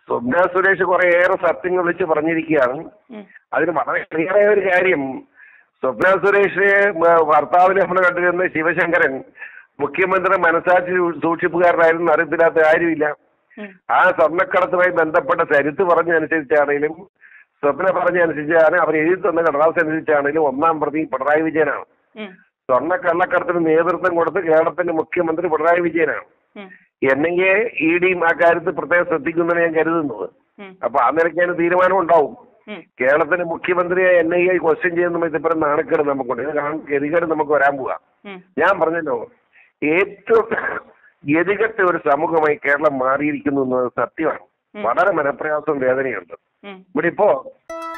സ്വപ്ന സുരേഷ് കുറേയേറെ സത്യങ്ങൾ വിളിച്ച് പറഞ്ഞിരിക്കുകയാണ് ഉം. അതിന് വളരെ ക്ലിയറായ ഒരു കാര്യം സ്വപ്ന സുരേഷ് ഭർത്താവിനെ നമ്മൾ കണ്ടിരുന്ന ശിവശങ്കരൻ മുഖ്യമന്ത്രി മനസാക്ഷി സൂക്ഷിപ്പുകാരനായിരുന്നു അറിയത്തില്ലാത്ത കാര്യമില്ല ഉം. ആ സ്വർണ്ണക്കടത്തുമായി ബന്ധപ്പെട്ട ചരിത്ത് പറഞ്ഞനുസരിച്ചാണെങ്കിലും സ്വപ്ന പറഞ്ഞനുസരിച്ചാണ് അവർ എഴുതി തന്ന കടലാസ് അനുസരിച്ചാണെങ്കിലും ഒന്നാം പ്രതി പിണറായി വിജയനാണ് ഉം. സ്വർണ്ണ കള്ളക്കടത്തിന് നേതൃത്വം കൊടുത്ത് കേരളത്തിന്റെ മുഖ്യമന്ത്രി പിണറായി വിജയനാണ് ഉം. എന്നെങ്കിൽ ഇ ഡിയും ആ കാര്യത്തിൽ പ്രത്യേകം ശ്രദ്ധിക്കുമെന്നാണ് ഞാൻ കരുതുന്നത് ഉം. അപ്പൊ ആ നിലയ്ക്കാണ് തീരുമാനം ഉണ്ടാവും ഉം. കേരളത്തിന്റെ മുഖ്യമന്ത്രിയെ എൻ ഐ എ ക്വസ്റ്റ്യൻ ചെയ്യുന്ന ഇതിപ്പുറം നാണക്കേട് നമുക്കുണ്ട് ഇത് കാണും ഗതികേട് നമുക്ക് വരാൻ പോവാ ഉം. ഞാൻ പറഞ്ഞല്ലോ ഏറ്റവും ഗതികെട്ട ഒരു സമൂഹമായി കേരളം മാറിയിരിക്കുന്നു എന്നത് സത്യമാണ് ഉം. വളരെ മനപ്രയാസവും വേദനയുണ്ട് ഉം. ഇവിടെ ഇപ്പോ